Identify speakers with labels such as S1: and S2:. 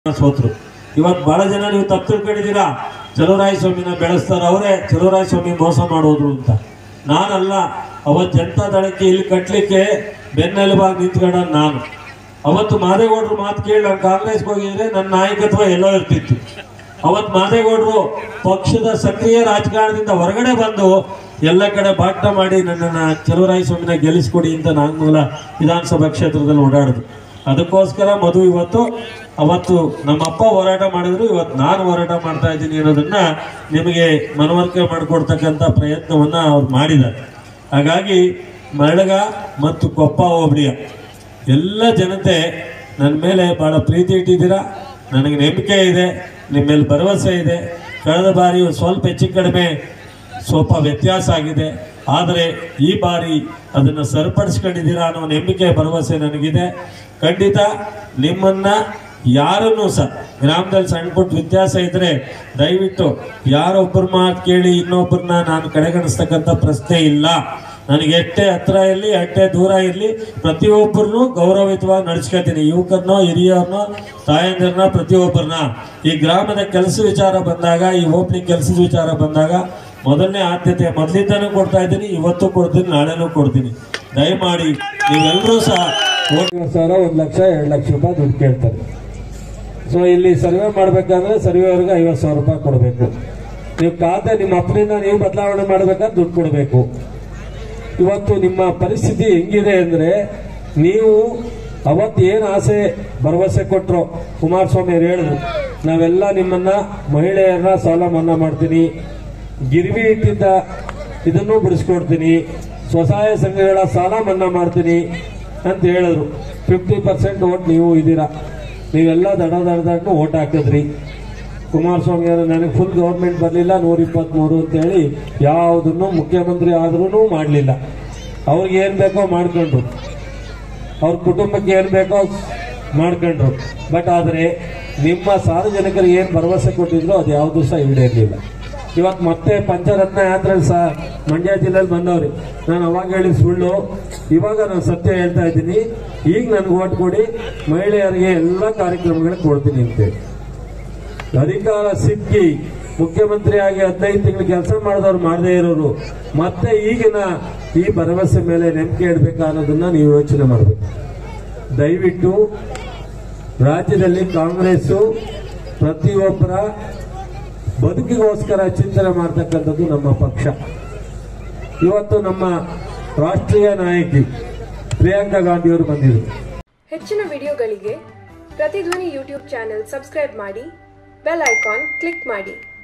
S1: ಸೋತ್ರು ಇವತ್ತು ಬಹಳ ಜನ ನೀವು ತಪ್ಪು ತಿಳ್ಕೊಂಡಿದ್ದೀರಾ ಚಲುವರಾಯ ಸ್ವಾಮಿನ ಬೆಳೆಸ್ತಾರೆ ಅವರೇ ಚಲುವರಾಯ ಸ್ವಾಮಿ ಮೋಸ ಮಾಡೋದ್ರು ಅಂತ ನಾನಲ್ಲ ಅವತ್ತು ಜನತಾ ದಳಕ್ಕೆ ಇಲ್ಲಿ ಕಟ್ಟಲಿಕ್ಕೆ ಬೆನ್ನೆಲುಬಾಗಿ ನಿಂತ್ಕೊಂಡ ನಾನು ಅವತ್ತು ಮಾದೇಗೌಡರು ಮಾತು ಕೇಳಿ ನಾನು ಕಾಂಗ್ರೆಸ್ಗೆ ಹೋಗಿದ್ರೆ ನನ್ನ ನಾಯಕತ್ವ ಎಲ್ಲೋ ಇರ್ತಿತ್ತು ಅವತ್ತು ಮಾದೇಗೌಡರು ಪಕ್ಷದ ಸಕ್ರಿಯ ರಾಜಕಾರಣದಿಂದ ಹೊರಗಡೆ ಬಂದು ಎಲ್ಲ ಕಡೆ ಬಾಟ ಮಾಡಿ ನನ್ನನ್ನು ಚಲುವರಾಯ ಸ್ವಾಮಿನ ಗೆಲ್ಲಿಸ್ಕೊಡಿ ಅಂತ ನಾಗಮಂಗಲ ವಿಧಾನಸಭಾ ಕ್ಷೇತ್ರದಲ್ಲಿ ಓಡಾಡಿದ್ರು ಅದಕ್ಕೋಸ್ಕರ ಮಧು ಇವತ್ತು ಅವತ್ತು ನಮ್ಮಪ್ಪ ಹೋರಾಟ ಮಾಡಿದ್ರು ಇವತ್ತು ನಾನು ಹೋರಾಟ ಮಾಡ್ತಾ ಇದ್ದೀನಿ ಅನ್ನೋದನ್ನ ನಿಮಗೆ ಮನವರಿಕೆ ಮಾಡಿಕೊಡ್ತಕ್ಕಂಥ ಪ್ರಯತ್ನವನ್ನ ಅವ್ರು ಮಾಡಿದ್ದಾರೆ ಹಾಗಾಗಿ ಮರಳಗ ಮತ್ತು ಕೊಪ್ಪ ಹೋಬಳಿಯ ಎಲ್ಲ ಜನತೆ ನನ್ನ ಮೇಲೆ ಭಾಳ ಪ್ರೀತಿ ಇಟ್ಟಿದ್ದೀರಾ ನನಗೆ ನಂಬಿಕೆ ಇದೆ ನಿಮ್ಮ ಮೇಲೆ ಭರವಸೆ ಇದೆ ಕಳೆದ ಬಾರಿ ಒಂದು ಸ್ವಲ್ಪ ಹೆಚ್ಚು ಕಡಿಮೆ ಸ್ವಲ್ಪ ವ್ಯತ್ಯಾಸ ಆಗಿದೆ ಆದರೆ ಈ ಬಾರಿ ಅದನ್ನು ಸರಿಪಡಿಸ್ಕೊಂಡಿದ್ದೀರಾ ಅನ್ನೋ ನಂಬಿಕೆ ಭರವಸೆ ನನಗಿದೆ ಖಂಡಿತ ನಿಮ್ಮನ್ನ ಯಾರನ್ನೂ ಸಹ ಗ್ರಾಮದಲ್ಲಿ ಸಣ್ಣ ಪುಟ್ಟ ವ್ಯತ್ಯಾಸ ಇದ್ರೆ ದಯವಿಟ್ಟು ಯಾರೊಬ್ಬರ ಮಾತು ಕೇಳಿ ಇನ್ನೊಬ್ಬರನ್ನ ನಾನು ಕಡೆಗಣಿಸ್ತಕ್ಕಂಥ ಪ್ರಶ್ನೆ ಇಲ್ಲ ನನಗೆ ಎಷ್ಟೇ ಹತ್ರ ಇರಲಿ ಎಷ್ಟೇ ದೂರ ಇರಲಿ ಪ್ರತಿಯೊಬ್ಬರನ್ನು ಗೌರವಯುತವಾಗಿ ನಡೆಸ್ಕೊತೀನಿ ಯುವಕರನ್ನೋ ಹಿರಿಯರನ್ನೋ ತಾಯಂದಿರನ್ನ ಪ್ರತಿಯೊಬ್ಬರನ್ನ ಈ ಗ್ರಾಮದ ಕೆಲಸ ವಿಚಾರ ಬಂದಾಗ ಈ ಓಪನಿಂಗ್ ಕೆಲಸದ ವಿಚಾರ ಬಂದಾಗ ಮೊದಲನೇ ಆದ್ಯತೆ ಮೊದಲಿಂದನೂ ಕೊಡ್ತಾ ಇದ್ದೀನಿ ಇವತ್ತು ಕೊಡ್ತೀನಿ ನಾಳೆನೂ ಕೊಡ್ತೀನಿ ದಯಮಾಡಿ ನೀವೆಲ್ಲರೂ ಸಹ ಐವತ್ತು ಸಾವಿರ ಒಂದು ಲಕ್ಷ ಎರಡು ಲಕ್ಷ ರೂಪಾಯಿ ದುಡ್ಡು ಕೇಳ್ತಾರೆ ಸೊ ಇಲ್ಲಿ ಸರ್ವೆ ಮಾಡ್ಬೇಕಾದ್ರೆ ಸರ್ವೆವರೆಗೆ ಐವತ್ತು ಸಾವಿರ ರೂಪಾಯಿ ಕೊಡಬೇಕು ನೀವು ಖಾತೆ ನಿಮ್ಮ ಅಪ್ಪನಿಂದ ನೀವು ಬದಲಾವಣೆ ಮಾಡ್ಬೇಕಾದ್ರೆ ದುಡ್ಡು ಕೊಡಬೇಕು ಇವತ್ತು ನಿಮ್ಮ ಪರಿಸ್ಥಿತಿ ಹೆಂಗಿದೆ ಅಂದ್ರೆ ನೀವು ಅವತ್ತು ಏನು ಆಸೆ ಭರವಸೆ ಕೊಟ್ಟರು ಕುಮಾರಸ್ವಾಮಿ ಅವ್ರು ಹೇಳಿದ್ರು ನಾವೆಲ್ಲ ನಿಮ್ಮನ್ನ ಮಹಿಳೆಯರನ್ನ ಸಾಲ ಮನ್ನಾ ಮಾಡ್ತೀನಿ ಗಿರ್ವಿ ಇಟ್ಟಿದ್ದ ಇದನ್ನು ಬಿಡಿಸ್ಕೊಡ್ತೀನಿ ಸ್ವಸಹಾಯ ಸಂಘಗಳ ಸಾಲ ಮನ್ನಾ ಮಾಡ್ತೀನಿ ಅಂತ ಹೇಳಿದ್ರು ಫಿಫ್ಟಿ ಪರ್ಸೆಂಟ್ ಓಟ್ ನೀವು ಇದ್ದೀರಾ ನೀವೆಲ್ಲ ದಡ ದಡ ದಡ ಓಟ್ ಹಾಕಿದ್ರಿ ಕುಮಾರಸ್ವಾಮಿ ಅವರು ನನಗೆ ಫುಲ್ ಗೌರ್ಮೆಂಟ್ ಬರಲಿಲ್ಲ ನೂರ ಇಪ್ಪತ್ತ್ಮೂರು ಅಂತೇಳಿ ಯಾವುದನ್ನು ಮುಖ್ಯಮಂತ್ರಿ ಆದ್ರೂ ಮಾಡಲಿಲ್ಲ ಅವ್ರಿಗೆ ಏನು ಬೇಕೋ ಮಾಡ್ಕೊಂಡ್ರು ಅವ್ರ ಕುಟುಂಬಕ್ಕೆ ಏನು ಬೇಕೋ ಮಾಡ್ಕೊಂಡ್ರು ಬಟ್ ಆದರೆ ನಿಮ್ಮ ಸಾರ್ವಜನಿಕರಿಗೆ ಏನು ಭರವಸೆ ಕೊಟ್ಟಿದ್ರು ಅದು ಯಾವುದು ಸಹ ಈಡೇರಲಿಲ್ಲ ಇವತ್ತು ಮತ್ತೆ ಪಂಚರತ್ನ ಯಾತ್ರೆ ಸಹ ಮಂಡ್ಯ ಜಿಲ್ಲೆಯಲ್ಲಿ ಬಂದವ್ರಿ ನಾನು ಅವಾಗ ಹೇಳಿದ ಸುಳ್ಳು ಇವಾಗ ನಾನು ಸತ್ಯ ಹೇಳ್ತಾ ಇದ್ದೀನಿ ಈಗ ನನಗೆ ಓಟ್ ಕೊಡಿ ಮಹಿಳೆಯರಿಗೆ ಎಲ್ಲ ಕಾರ್ಯಕ್ರಮಗಳಿಗೆ ಕೊಡ್ತೀನಿ ಅಂತೇಳಿ ಅಧಿಕಾರ ಸಿಕ್ಕಿ ಮುಖ್ಯಮಂತ್ರಿಯಾಗಿ ಹದಿನೈದು ತಿಂಗಳು ಕೆಲಸ ಮಾಡಿದವ್ರು ಮಾಡದೇ ಇರೋರು ಮತ್ತೆ ಈಗಿನ ಈ ಭರವಸೆ ಮೇಲೆ ನಂಬಿಕೆ ಇಡಬೇಕಾ ಅನ್ನೋದನ್ನ ನೀವು ಯೋಚನೆ ಮಾಡಬೇಕು ದಯವಿಟ್ಟು ರಾಜ್ಯದಲ್ಲಿ ಕಾಂಗ್ರೆಸ್ಸು ಪ್ರತಿಯೊಬ್ಬರ ಬದುಕಿಗೋಸ್ಕರ ಚಿಂತನೆ ಮಾಡ್ತಕ್ಕಂಥದ್ದು ನಮ್ಮ ಪಕ್ಷ ಇವತ್ತು ನಮ್ಮ ರಾಷ್ಟ್ರೀಯ ನಾಯಕಿ ಪ್ರಿಯಾಂಕಾ ಗಾಂಧಿಯವರು ಬಂದಿದ್ರು
S2: ಹೆಚ್ಚಿನ ವಿಡಿಯೋಗಳಿಗೆ ಪ್ರತಿಧ್ವನಿ ಯೂಟ್ಯೂಬ್ ಚಾನೆಲ್ ಸಬ್ಸ್ಕ್ರೈಬ್ ಮಾಡಿ ಬೆಲ್ ಐಕಾನ್ ಕ್ಲಿಕ್ ಮಾಡಿ